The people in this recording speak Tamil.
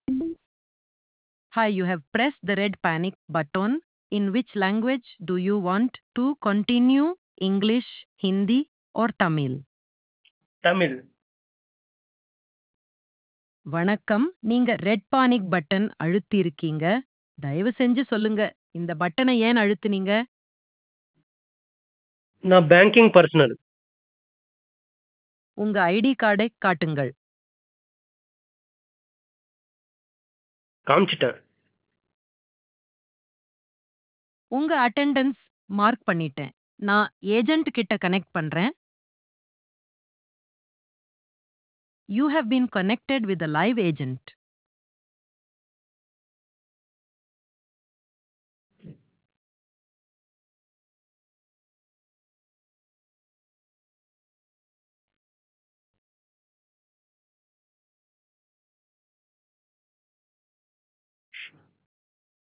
Hi, you have pressed the red panic button. In which language do you want to continue? English, Hindi, or Tamil? Tamil வணக்கம் நீங்க ரெட் பானிக் பட்டன் அழுத்தி இருக்கீங்க தயவு செஞ்சு சொல்லுங்க இந்த பட்டனை ஏன் அழுத்துனீங்க நான் பேங்கிங் பர்சனல் உங்க ஐடி கார்டை காட்டுங்கள் காமிச்சிட்டேன் உங்க அட்டெண்டன்ஸ் மார்க் பண்ணிட்டேன் நான் ஏஜென்ட் கிட்ட கனெக்ட் பண்றேன் you have been connected with live agent